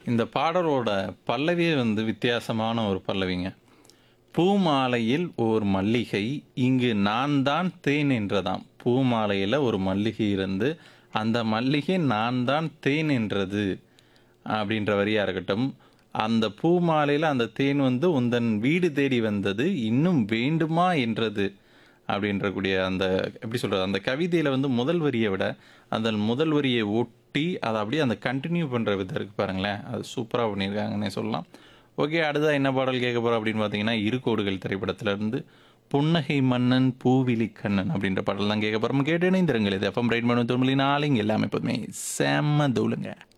இந்த பாடலோட பல்லவியே வந்து வித்தியாசமான ஒரு பல்லவிங்க பூமாலையில் ஓர் மல்லிகை இங்கு நான் தான் தேன் என்றதாம் பூமாலையில் ஒரு மல்லிகை இருந்து அந்த மல்லிகை நான் தான் தேன் என்றது அப்படின்ற வரியாக இருக்கட்டும் அந்த பூமாலையில் அந்த தேன் வந்து உந்தன் வீடு தேடி வந்தது இன்னும் வேண்டுமா என்றது அப்படின்றக்கூடிய அந்த எப்படி சொல்கிறது அந்த கவிதையில் வந்து முதல் வரியை விட அந்த முதல் வரியை ஒட்டி அதை அப்படியே அந்த கண்டினியூ பண்ணுற விதம் இருக்குது பாருங்களேன் அது சூப்பராக பண்ணியிருக்காங்கன்னே சொல்லலாம் ஓகே அடுத்ததாக என்ன பாடல் கேட்க போகிறோம் அப்படின்னு பார்த்தீங்கன்னா இருகோடுகள் திரைப்படத்திலிருந்து புன்னகை மன்னன் பூவிலி கண்ணன் அப்படின்ற பாடல் தான் கேட்க போகிறோம் கேட்டு இணைந்திருங்கள் இது எஃப்எம் ரைட் பண்ண தொழில் நாளைங்க எல்லாமே எப்போதுமே செம்ம தூளுங்க